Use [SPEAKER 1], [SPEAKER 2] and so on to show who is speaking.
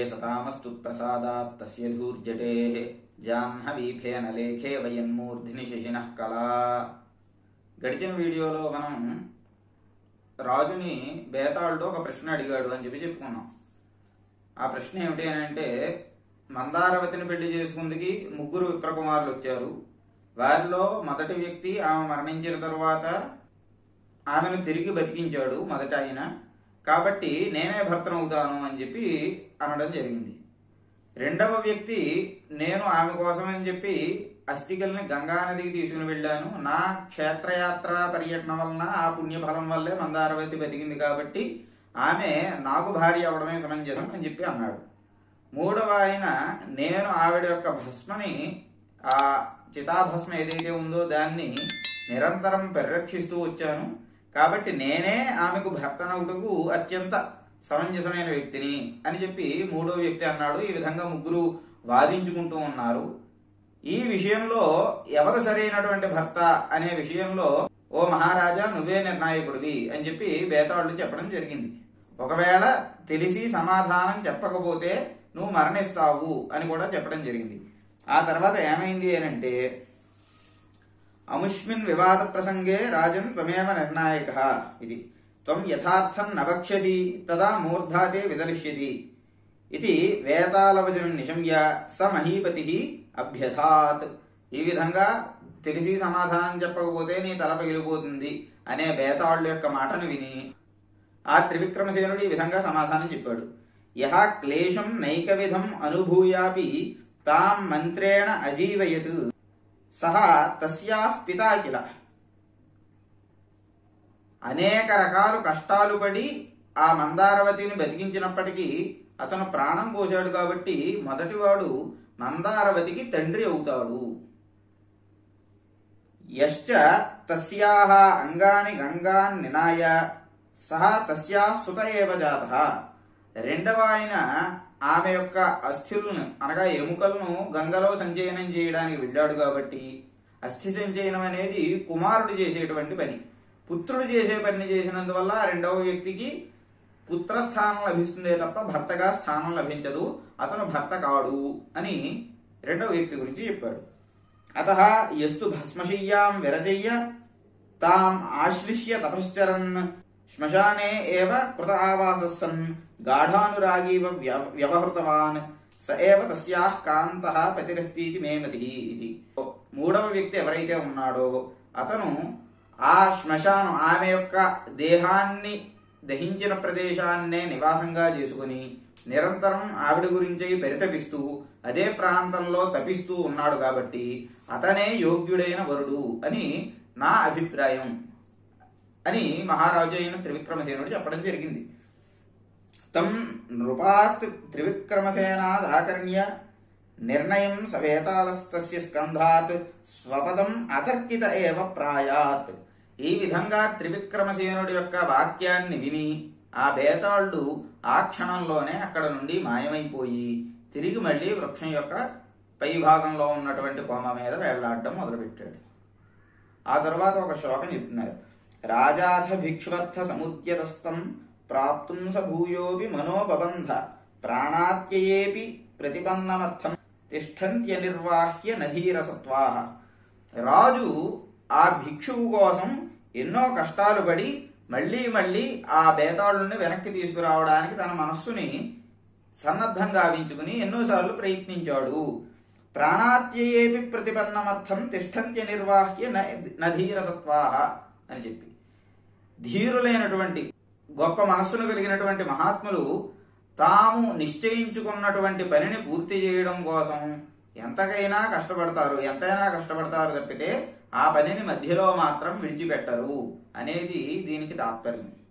[SPEAKER 1] సతామస్తు ప్రసాదాత్ తస్య ధూర్జటే జాహ్నవీఫేన లేఖే వయన్మూర్ధిని శశినః కళా గడిచిన వీడియోలో మనం రాజుని బేతాళుడు ఒక ప్రశ్న అడిగాడు అని చెప్పి చెప్పుకున్నాం ఆ ప్రశ్న ఏమిటి అని అంటే మందారవతిని పెళ్లి చేసుకుందికి ముగ్గురు విప్రకుమారులు వచ్చారు వారిలో మొదటి వ్యక్తి ఆమె మరణించిన తరువాత ఆమెను తిరిగి బతికించాడు మొదట ఆయన కాబట్టి నేనే భర్తనవుతాను అని చెప్పి అనడం జరిగింది రెండవ వ్యక్తి నేను ఆమె కోసం అని చెప్పి అస్థికల్ని గంగా నదికి తీసుకుని వెళ్ళాను నా క్షేత్రయాత్ర పర్యటన వలన ఆ పుణ్యఫలం వల్లే మందారవతి బతికింది కాబట్టి ఆమె నాకు భార్య అవడమే సమంజసం అని చెప్పి అన్నాడు మూడవ ఆయన నేను ఆవిడ యొక్క భస్మని ఆ చితాభస్మ ఏదైతే ఉందో దాన్ని నిరంతరం పరిరక్షిస్తూ వచ్చాను కాబట్టి నేనే ఆమెకు భర్తనవుటకు అత్యంత సమంజసమైన వ్యక్తిని అని చెప్పి మూడో వ్యక్తి అన్నాడు ఈ విధంగా ముగ్గురు వాదించుకుంటూ ఉన్నారు ఈ విషయంలో ఎవరు సరైనటువంటి భర్త అనే విషయంలో ఓ మహారాజా నువ్వే నిర్ణాయకుడివి అని చెప్పి బేతాళుడు చెప్పడం జరిగింది ఒకవేళ తెలిసి సమాధానం చెప్పకపోతే నువ్వు మరణిస్తావు అని కూడా చెప్పడం జరిగింది ఆ తర్వాత ఏమైంది అనంటే అముష్మిన్ వివాద ప్రసంగే రాజన్ త్వమేవ నిర్ణాయక ఇది త్వం యథార్థం నవక్ష్యసి తదా మూర్ధాతే విదలిష్యతి ఇది వేతాళవచనం నిశమ్య స మహీపతి అభ్యథాత్ ఈ విధంగా తెలిసి సమాధానం చెప్పకపోతే నీ తల పగిలిపోతుంది అనే బేతాళుడు యొక్క మాటను విని ఆ త్రివిక్రమసేనుడు ఈ విధంగా సమాధానం చెప్పాడు యహ క్లేశం నైక విధం అనుభూయాపి తాం మంత్రేణ అజీవయత్ సహ తస్యాః పితా కిల అనేక రకాలు కష్టాలు పడి ఆ మందారవతిని బతికించినప్పటికీ అతను ప్రాణం పోశాడు కాబట్టి మొదటివాడు మందారవతికి తండ్రి అవుతాడు యశ్చ తస్యాహ అంగాని గంగాన్ నినాయ సహ తస్యా సుత ఏవ జాత రెండవ ఆయన ఆమె యొక్క అస్థులను అనగా ఎముకలను గంగలో సంచయనం చేయడానికి వెళ్ళాడు కాబట్టి అస్థి సంచయనం అనేది కుమారుడు చేసేటువంటి పని పుత్రుడు చేసే పని చేసినందువల్ల రెండవ వ్యక్తికి పుత్రస్థానం లభిస్తుందే తప్ప భర్తగా స్థానం లభించదు అతను భర్త కాడు అని రెండవ వ్యక్తి గురించి చెప్పాడు అత ఎస్తు భస్మశయ్యాం విరజయ్య తాం ఆశ్లిష్య తపశ్చరన్ శ్మశానే ఏవ కృత ఆవాసస్సన్ గాఢానురాగీవ వ్య- వ్యవహృతవాన్ స ఏవ తస్యాః కాంతః పతిరస్తి మేమతి ఇది మూడవ వ్యక్తి ఎవరైతే ఉన్నాడో అతను ఆ శ్మశానం ఆమె యొక్క దేహాన్ని దహించిన ప్రదేశాన్నే నివాసంగా చేసుకుని నిరంతరం ఆవిడ గురించి పరితపిస్తూ అదే ప్రాంతంలో తపిస్తూ ఉన్నాడు కాబట్టి అతనే యోగ్యుడైన వరుడు అని నా అభిప్రాయం అని మహారాజు అయిన త్రివిక్రమసేనుడు చెప్పడం జరిగింది తం నృపాత్ త్రివిక్రమసేనాదాకర్ణ్య నిర్ణయం సవేతాళస్తస్య స్కంధాత్ స్వపదం అతర్కిత ఏవ ప్రాయాత్ ఈ విధంగా త్రివిక్రమసేనుడి యొక్క వాక్యాన్ని విని ఆ బేతాళుడు ఆ క్షణంలోనే అక్కడ నుండి మాయమైపోయి తిరిగి మళ్ళీ వృక్షం యొక్క పై భాగంలో ఉన్నటువంటి కొమ్మ మీద వేళ్లాడడం మొదలుపెట్టాడు ఆ తర్వాత ఒక శ్లోకం చెప్తున్నారు రాజాథ భిక్షువర్థ సముద్యతస్థం ప్రాప్తుం స భూయోపి మనోపబంధ ప్రాణాత్యయేపి ప్రతిపన్నమర్థం తిష్టంత్యనిర్వాహ్య నధీరసత్వా రాజు ఆ భిక్షువు కోసం ఎన్నో కష్టాలు పడి మళ్ళీ మళ్ళీ ఆ బేతాళుని వెనక్కి తీసుకురావడానికి తన మనస్సుని సన్నద్ధం గావించుకుని ఎన్నోసార్లు ప్రయత్నించాడు ప్రాణాత్యేపి ప్రతిపన్నమర్థం తిష్టంత్య నిర్వాహ్య నధీరసత్వాహ అని చెప్పి ధీరులైనటువంటి గొప్ప మనస్సును కలిగినటువంటి మహాత్ములు తాము నిశ్చయించుకున్నటువంటి పనిని పూర్తి చేయడం కోసం ఎంతకైనా కష్టపడతారు ఎంతైనా కష్టపడతారు తప్పితే ఆ పనిని మధ్యలో మాత్రం విడిచిపెట్టరు అనేది దీనికి తాత్పర్యం